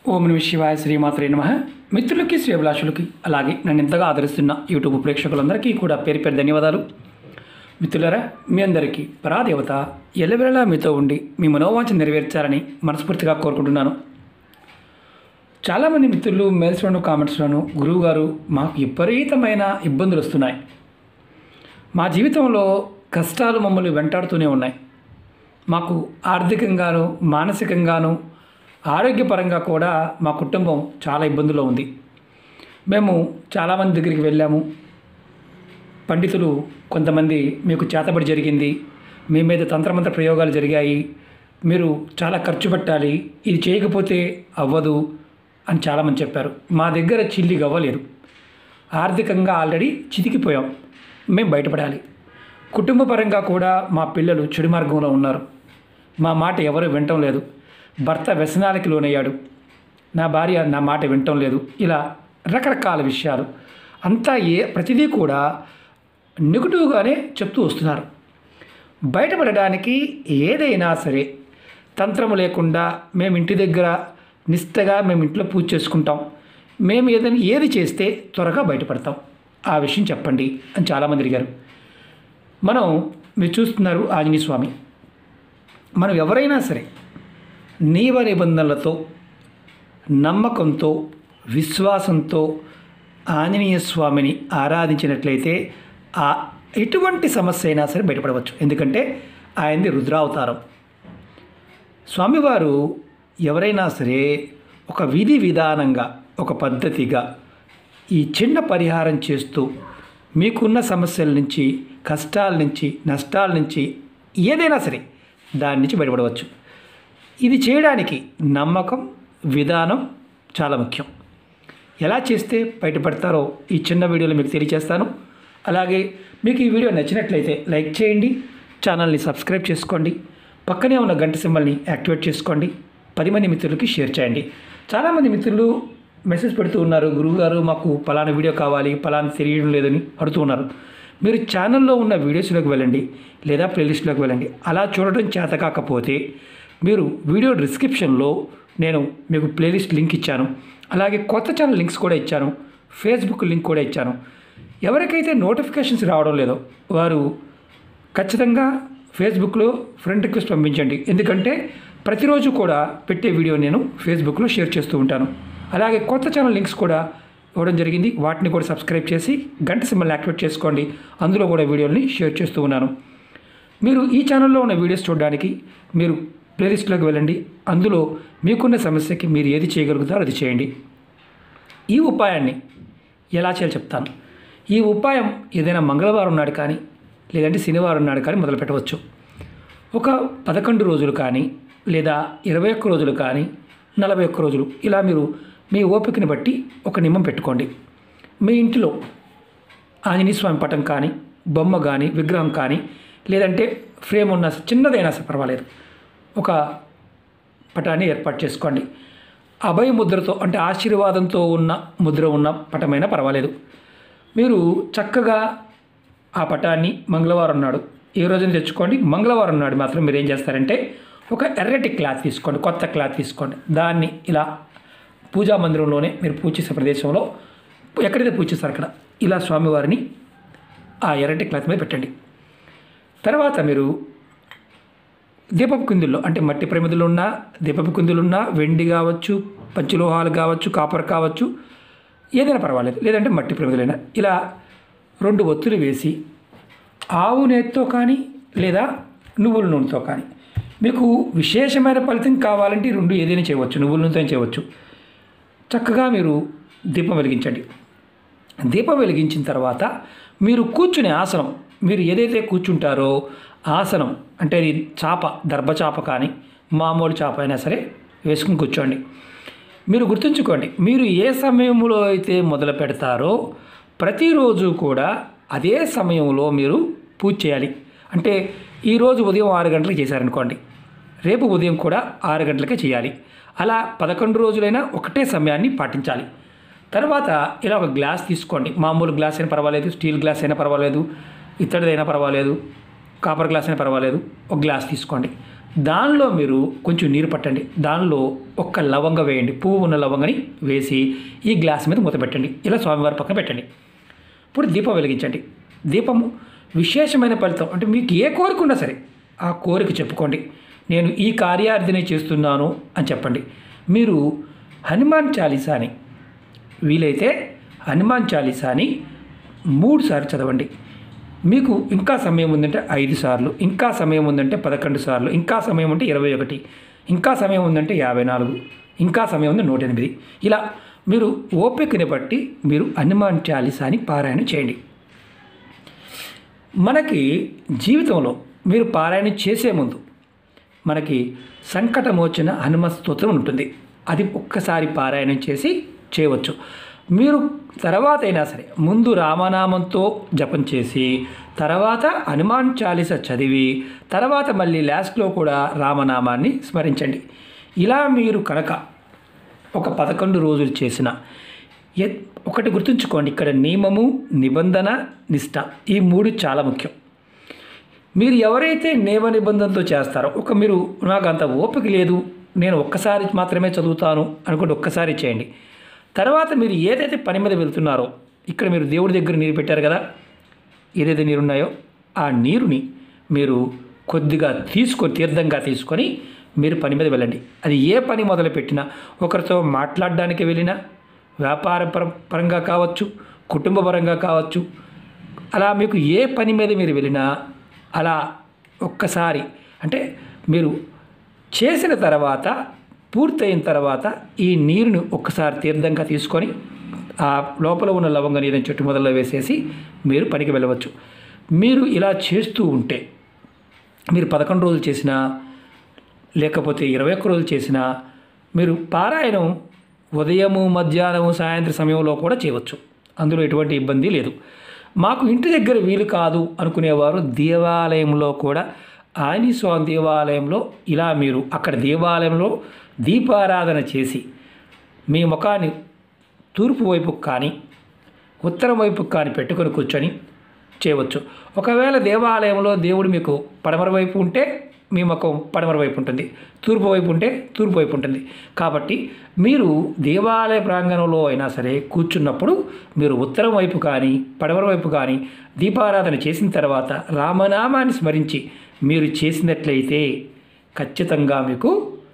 ఓం నమ శివాయ శ్రీమాత్రే నమ మిత్రులకి శ్రీభిలాషులకి అలాగే నన్ను ఎంతగా ఆదరిస్తున్న యూట్యూబ్ ప్రేక్షకులందరికీ కూడా పేరు పేరు ధన్యవాదాలు మిత్రులారా మీ అందరికీ పరాదేవత ఎల్లవెల్లలా మీతో ఉండి మీ మనోవాంఛ నెరవేర్చాలని మనస్ఫూర్తిగా కోరుకుంటున్నాను చాలామంది మిత్రులు మెయిల్స్లోను కామెంట్స్లోను గురువు గారు మాకు విపరీతమైన ఇబ్బందులు వస్తున్నాయి మా జీవితంలో కష్టాలు మమ్మల్ని వెంటాడుతూనే ఉన్నాయి మాకు ఆర్థికంగాను మానసికంగాను ఆరోగ్యపరంగా కూడా మా కుటుంబం చాలా ఇబ్బందుల్లో ఉంది మేము చాలామంది దగ్గరికి వెళ్ళాము పండితులు కొంతమంది మీకు చేతబడి జరిగింది మీ మీద తంత్రమంత్ర ప్రయోగాలు జరిగాయి మీరు చాలా ఖర్చు పెట్టాలి ఇది చేయకపోతే అవ్వదు అని చాలామంది చెప్పారు మా దగ్గర చిల్లి అవ్వలేదు ఆర్థికంగా ఆల్రెడీ చితికిపోయాం మేము బయటపడాలి కుటుంబ పరంగా కూడా మా పిల్లలు చెడు మార్గంలో ఉన్నారు మా మాట ఎవరు వినటం లేదు భర్త వ్యసనాలకి లోనయ్యాడు నా భార్య నా మాట వినటం లేదు ఇలా రకరకాల విషయాలు అంతా ఏ ప్రతిదీ కూడా నెగిటివ్గానే చెప్తూ వస్తున్నారు బయటపడడానికి ఏదైనా సరే తంత్రము లేకుండా మేము ఇంటి దగ్గర నిష్టగా మేము ఇంట్లో పూజ చేసుకుంటాం మేము ఏదైనా ఏది చేస్తే త్వరగా బయటపడతాం ఆ విషయం చెప్పండి అని చాలామంది అడిగారు మనం మీరు చూస్తున్నారు ఆంజనేయ స్వామి మనం ఎవరైనా సరే నియమ నిబంధనలతో నమ్మకంతో విశ్వాసంతో ఆంజనేయ స్వామిని ఆరాధించినట్లయితే ఆ ఎటువంటి సమస్య అయినా సరే బయటపడవచ్చు ఎందుకంటే ఆయనది రుద్రావతారం స్వామివారు ఎవరైనా సరే ఒక విధి విధానంగా ఒక పద్ధతిగా ఈ చిన్న పరిహారం చేస్తూ మీకున్న సమస్యల నుంచి కష్టాల నుంచి నష్టాల నుంచి ఏదైనా సరే దాని నుంచి బయటపడవచ్చు ఇది చేయడానికి నమ్మకం విధానం చాలా ముఖ్యం ఎలా చేస్తే బయటపడతారో ఈ చిన్న వీడియోలో మీకు తెలియజేస్తాను అలాగే మీకు ఈ వీడియో నచ్చినట్లయితే లైక్ చేయండి ఛానల్ని సబ్స్క్రైబ్ చేసుకోండి పక్కనే ఉన్న గంట సింబల్ని యాక్టివేట్ చేసుకోండి పది మంది మిత్రులకి షేర్ చేయండి చాలామంది మిత్రులు మెసేజ్ పెడుతూ ఉన్నారు గురువుగారు మాకు పలానా వీడియో కావాలి పలానా తెలియడం లేదని అడుగుతూ ఉన్నారు మీరు ఛానల్లో ఉన్న వీడియోస్లోకి వెళ్ళండి లేదా ప్లేలిస్ట్లోకి వెళ్ళండి అలా చూడటం చేత కాకపోతే మీరు వీడియో డిస్క్రిప్షన్లో నేను మీకు ప్లేలిస్ట్ లింక్ ఇచ్చాను అలాగే కొత్త ఛానల్ లింక్స్ కూడా ఇచ్చాను ఫేస్బుక్ లింక్ కూడా ఇచ్చాను ఎవరికైతే నోటిఫికేషన్స్ రావడం లేదో వారు ఖచ్చితంగా ఫేస్బుక్లో ఫ్రెండ్ రిక్వెస్ట్ పంపించండి ఎందుకంటే ప్రతిరోజు కూడా పెట్టే వీడియో నేను ఫేస్బుక్లో షేర్ చేస్తూ ఉంటాను అలాగే కొత్త ఛానల్ లింక్స్ కూడా ఇవ్వడం జరిగింది వాటిని కూడా సబ్స్క్రైబ్ చేసి గంట సింబల్ యాక్టివేట్ చేసుకోండి అందులో కూడా వీడియోని షేర్ చేస్తూ ఉన్నాను మీరు ఈ ఛానల్లో ఉన్న వీడియోస్ చూడడానికి మీరు ప్లేలిస్ట్లోకి వెళ్ళండి అందులో మీకున్న సమస్యకి మీరు ఏది చేయగలుగుతారో అది చేయండి ఈ ఉపాయాన్ని ఎలా చేయాలో చెప్తాను ఈ ఉపాయం ఏదైనా మంగళవారం నాడు కానీ లేదంటే శనివారం నాడు కానీ మొదలు పెట్టవచ్చు ఒక పదకొండు రోజులు కానీ లేదా ఇరవై ఒక్క రోజులు కానీ నలభై ఒక్క రోజులు ఇలా మీరు మీ ఓపికని బట్టి ఒక నిమ్మం పెట్టుకోండి మీ ఇంటిలో ఆంజనేయ స్వామి పటం కానీ బొమ్మ కానీ విగ్రహం కానీ లేదంటే ఫ్రేమ్ ఉన్న చిన్నదైనా సరే పర్వాలేదు ఒక పటాన్ని ఏర్పాటు చేసుకోండి అభయ ముద్రతో అంటే ఆశీర్వాదంతో ఉన్న ముద్ర ఉన్న పటమైనా పర్వాలేదు మీరు చక్కగా ఆ పటాన్ని మంగళవారం నాడు ఏ రోజున తెచ్చుకోండి మంగళవారం నాడు మాత్రం మీరు ఏం చేస్తారంటే ఒక ఎర్రటి క్లాత్ తీసుకోండి కొత్త క్లాత్ తీసుకోండి దాన్ని ఇలా పూజా మందిరంలోనే మీరు పూజ చేసే ప్రదేశంలో ఎక్కడైతే పూజ చేస్తారు అక్కడ ఇలా స్వామివారిని ఆ ఎర్రటి క్లాత్ మీద పెట్టండి తర్వాత మీరు దీపపు కుందుల్లో అంటే మట్టి ప్రమిదలు ఉన్నా దీపపు కుందులు ఉన్నా వెండి కావచ్చు పంచలోహాలు కావచ్చు కాపర్ కావచ్చు ఏదైనా పర్వాలేదు లేదంటే మట్టి ప్రమిదలైనా ఇలా రెండు ఒత్తులు వేసి ఆవు నేతితో కానీ లేదా నువ్వుల నూనెతో కానీ మీకు విశేషమైన ఫలితం కావాలంటే ఈ రెండు ఏదైనా చేయవచ్చు నువ్వుల నూనెతో చేయవచ్చు చక్కగా మీరు దీపం వెలిగించండి దీపం వెలిగించిన తర్వాత మీరు కూర్చునే ఆసనం మీరు ఏదైతే కూర్చుంటారో ఆసనం అంటే అది చాప దర్భ చాప కానీ మామూలు చాప అయినా సరే వేసుకుని కూర్చోండి మీరు గుర్తుంచుకోండి మీరు ఏ సమయంలో అయితే మొదలు పెడతారో ప్రతిరోజు కూడా అదే సమయంలో మీరు పూజ చేయాలి అంటే ఈరోజు ఉదయం ఆరు గంటలకు చేశారనుకోండి రేపు ఉదయం కూడా ఆరు గంటలకే చేయాలి అలా పదకొండు రోజులైనా ఒకటే సమయాన్ని పాటించాలి తర్వాత ఇలా ఒక గ్లాస్ తీసుకోండి మామూలు గ్లాస్ అయినా పర్వాలేదు స్టీల్ గ్లాస్ అయినా పర్వాలేదు ఇత్తడిదైనా పర్వాలేదు కాపర్ గ్లాస్ అయినా పర్వాలేదు ఒక గ్లాస్ తీసుకోండి దానిలో మీరు కొంచెం నీరు పట్టండి దానిలో ఒక్క లవంగ వేయండి పువ్వు ఉన్న లవంగని వేసి ఈ గ్లాస్ మీద మూత పెట్టండి ఇలా స్వామివారి పక్కన పెట్టండి ఇప్పుడు దీపం వెలిగించండి దీపము విశేషమైన ఫలితం అంటే మీకు ఏ కోరిక ఉన్నా సరే ఆ కోరిక చెప్పుకోండి నేను ఈ కార్యార్థిని చేస్తున్నాను అని చెప్పండి మీరు హనుమాన్ చాలీసాని వీలైతే హనుమాన్ చాలీసాని మూడు సార్లు చదవండి మీకు ఇంకా సమయం ఉందంటే ఐదు సార్లు ఇంకా సమయం ఉందంటే పదకొండు సార్లు ఇంకా సమయం ఉంటే ఇరవై ఒకటి ఇంకా సమయం ఉందంటే యాభై నాలుగు ఇంకా సమయం ఉంది నూట ఎనిమిది ఇలా మీరు ఓపికని బట్టి మీరు హనుమాన్ చాలీసాని పారాయణ చేయండి మనకి జీవితంలో మీరు పారాయణ చేసే ముందు మనకి సంకటమోచన హనుమ స్తోత్రం ఉంటుంది అది ఒక్కసారి పారాయణం చేసి చేయవచ్చు మీరు తర్వాత అయినా సరే ముందు రామనామంతో జపం చేసి తర్వాత హనుమాన్ చాలీస చదివి తర్వాత మళ్ళీ లాస్ట్లో కూడా రామనామాన్ని స్మరించండి ఇలా మీరు కనుక ఒక పదకొండు రోజులు చేసిన ఎ- ఒకటి గుర్తుంచుకోండి ఇక్కడ నియమము నిబంధన నిష్ట ఈ మూడు చాలా ముఖ్యం మీరు ఎవరైతే నియమ నిబంధనతో చేస్తారో ఒక మీరు నాకు అంత ఓపిక లేదు నేను ఒక్కసారి మాత్రమే చదువుతాను అనుకుంటే ఒక్కసారి చేయండి తర్వాత మీరు ఏదైతే పని మీద వెళ్తున్నారో ఇక్కడ మీరు దేవుడి దగ్గర నీరు పెట్టారు కదా ఏదైతే నీరు ఉన్నాయో ఆ నీరుని మీరు కొద్దిగా తీసుకొని తీర్థంగా తీసుకొని మీరు పని మీద వెళ్ళండి అది ఏ పని మొదలుపెట్టినా ఒకరితో మాట్లాడడానికి వెళ్ళినా వ్యాపార పర- పరంగా కావచ్చు కుటుంబ పరంగా కావచ్చు అలా మీకు ఏ పని మీద మీరు వెళ్ళినా అలా ఒక్కసారి అంటే మీరు చేసిన తర్వాత పూర్తయిన తర్వాత ఈ నీరుని ఒక్కసారి తీర్థంగా తీసుకొని ఆ లోపల ఉన్న లవంగ నీరుని చెట్టు మొదల్లో వేసేసి మీరు పనికి వెళ్ళవచ్చు మీరు ఇలా చేస్తూ ఉంటే మీరు పదకొండు రోజులు చేసినా లేకపోతే ఇరవై ఒక్క రోజులు చేసినా మీరు పారాయణం ఉదయము మధ్యాహ్నము సాయంత్రం సమయంలో కూడా చేయవచ్చు అందులో ఎటువంటి ఇబ్బంది లేదు మాకు ఇంటి దగ్గర వీలు కాదు అనుకునేవారు దేవాలయంలో కూడా ఆంజనేయ స్వామి దేవాలయంలో ఇలా మీరు అక్కడ దేవాలయంలో దీపారాధన చేసి మీ ముఖాన్ని తూర్పు వైపుకు కానీ ఉత్తరం వైపుకు కానీ పెట్టుకొని కూర్చొని చేయవచ్చు ఒకవేళ దేవాలయంలో దేవుడు మీకు పడమర వైపు ఉంటే మీ ముఖం పడమర వైపు ఉంటుంది తూర్పు వైపు ఉంటే తూర్పు వైపు ఉంటుంది కాబట్టి మీరు దేవాలయ ప్రాంగణంలో అయినా సరే కూర్చున్నప్పుడు మీరు ఉత్తరం వైపు కానీ పడమర వైపు కానీ దీపారాధన చేసిన తర్వాత రామనామాన్ని స్మరించి మీరు చేసినట్లయితే ఖచ్చితంగా మీకు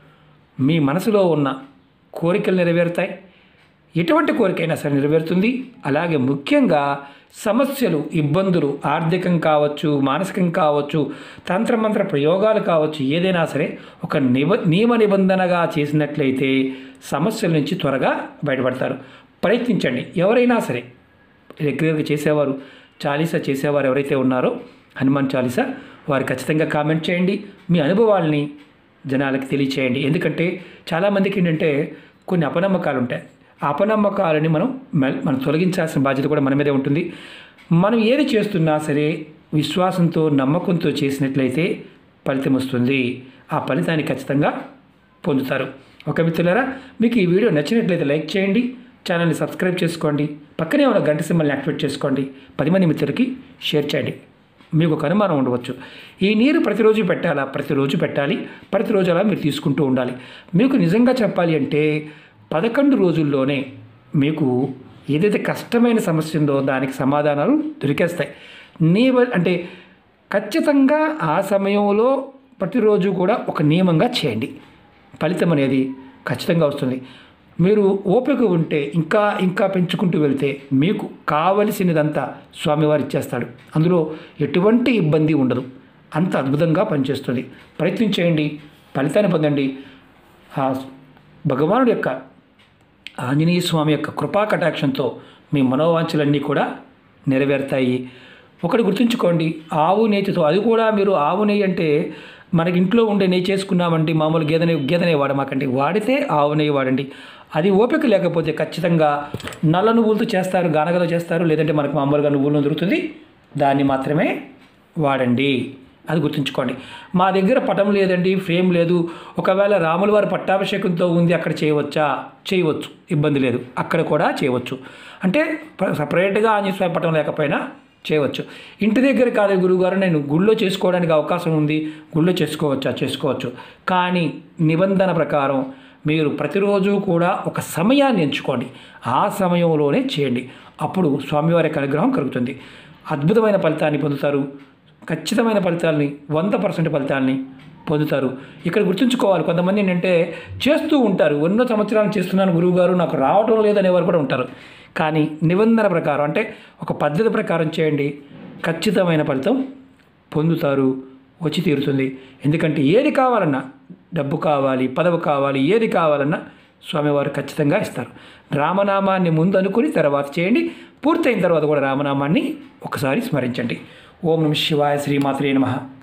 మీ మనసులో ఉన్న కోరికలు నెరవేరుతాయి ఎటువంటి కోరికైనా సరే నెరవేరుతుంది అలాగే ముఖ్యంగా సమస్యలు ఇబ్బందులు ఆర్థికం కావచ్చు మానసికం కావచ్చు తంత్రమంత్ర ప్రయోగాలు కావచ్చు ఏదైనా సరే ఒక నిబ నియమ నిబంధనగా చేసినట్లయితే సమస్యల నుంచి త్వరగా బయటపడతారు ప్రయత్నించండి ఎవరైనా సరే రెగ్యులర్గా చేసేవారు చాలీసా చేసేవారు ఎవరైతే ఉన్నారో హనుమాన్ చాలీసా వారు ఖచ్చితంగా కామెంట్ చేయండి మీ అనుభవాల్ని జనాలకి తెలియచేయండి ఎందుకంటే చాలామందికి ఏంటంటే కొన్ని అపనమ్మకాలు ఉంటాయి ఆ అపనమ్మకాలని మనం మెల్- మనం తొలగించాల్సిన బాధ్యత కూడా మన మీదే ఉంటుంది మనం ఏది చేస్తున్నా సరే విశ్వాసంతో నమ్మకంతో చేసినట్లయితే ఫలితం వస్తుంది ఆ ఫలితాన్ని ఖచ్చితంగా పొందుతారు ఒక మిత్రులారా మీకు ఈ వీడియో నచ్చినట్లయితే లైక్ చేయండి ఛానల్ని సబ్స్క్రైబ్ చేసుకోండి పక్కనే ఉన్న గంట సింబల్ని యాక్టివేట్ చేసుకోండి పది మంది మిత్రులకి షేర్ చేయండి మీకు ఒక అనుమానం ఉండవచ్చు ఈ నీరు ప్రతిరోజు పెట్టాలా ప్రతిరోజు పెట్టాలి ప్రతిరోజు అలా మీరు తీసుకుంటూ ఉండాలి మీకు నిజంగా చెప్పాలి అంటే పదకొండు రోజుల్లోనే మీకు ఏదైతే కష్టమైన సమస్య ఉందో దానికి సమాధానాలు దొరికేస్తాయి నీవ అంటే ఖచ్చితంగా ఆ సమయంలో ప్రతిరోజు కూడా ఒక నియమంగా చేయండి ఫలితం అనేది ఖచ్చితంగా వస్తుంది మీరు ఓపిక ఉంటే ఇంకా ఇంకా పెంచుకుంటూ వెళ్తే మీకు కావలసినదంతా స్వామివారు ఇచ్చేస్తాడు అందులో ఎటువంటి ఇబ్బంది ఉండదు అంత అద్భుతంగా పనిచేస్తుంది ప్రయత్నం చేయండి ఫలితాన్ని పొందండి ఆ భగవానుడి యొక్క ఆంజనేయ స్వామి యొక్క కృపా కటాక్షంతో మీ మనోవాంఛలన్నీ కూడా నెరవేరుతాయి ఒకటి గుర్తుంచుకోండి ఆవు నేతితో అది కూడా మీరు ఆవు నెయ్యి అంటే మనకి ఇంట్లో ఉండే నెయ్యి చేసుకున్నామండి మామూలు గేదె నెయ్యి గేదె నెయ్యి వాడమాకండి వాడితే ఆవు నెయ్యి వాడండి అది ఓపిక లేకపోతే ఖచ్చితంగా నల్ల నువ్వులతో చేస్తారు గానగలో చేస్తారు లేదంటే మనకు మామూలుగా నువ్వులు దొరుకుతుంది దాన్ని మాత్రమే వాడండి అది గుర్తుంచుకోండి మా దగ్గర పటం లేదండి ఫ్రేమ్ లేదు ఒకవేళ రాముల వారి పట్టాభిషేకంతో ఉంది అక్కడ చేయవచ్చా చేయవచ్చు ఇబ్బంది లేదు అక్కడ కూడా చేయవచ్చు అంటే ప- సపరేట్గా ఆంజనేయ స్వామి పటం లేకపోయినా చేయవచ్చు ఇంటి దగ్గర కాదు గురువుగారు నేను గుళ్ళో చేసుకోవడానికి అవకాశం ఉంది గుళ్ళో చేసుకోవచ్చా చేసుకోవచ్చు కానీ నిబంధన ప్రకారం మీరు ప్రతిరోజు కూడా ఒక సమయాన్ని ఎంచుకోండి ఆ సమయంలోనే చేయండి అప్పుడు స్వామివారి యొక్క అనుగ్రహం కలుగుతుంది అద్భుతమైన ఫలితాన్ని పొందుతారు ఖచ్చితమైన ఫలితాలని వంద పర్సెంట్ ఫలితాలని పొందుతారు ఇక్కడ గుర్తుంచుకోవాలి కొంతమంది ఏంటంటే చేస్తూ ఉంటారు ఎన్నో సంవత్సరాలు చేస్తున్నాను గురువుగారు నాకు రావటం లేదనేవారు కూడా ఉంటారు కానీ నిబంధన ప్రకారం అంటే ఒక పద్ధతి ప్రకారం చేయండి ఖచ్చితమైన ఫలితం పొందుతారు వచ్చి తీరుతుంది ఎందుకంటే ఏది కావాలన్నా డబ్బు కావాలి పదవి కావాలి ఏది కావాలన్నా స్వామివారు ఖచ్చితంగా ఇస్తారు రామనామాన్ని ముందు అనుకుని తర్వాత చేయండి పూర్తయిన తర్వాత కూడా రామనామాన్ని ఒకసారి స్మరించండి ఓం నమ శివాయ శ్రీమాత్రే నమః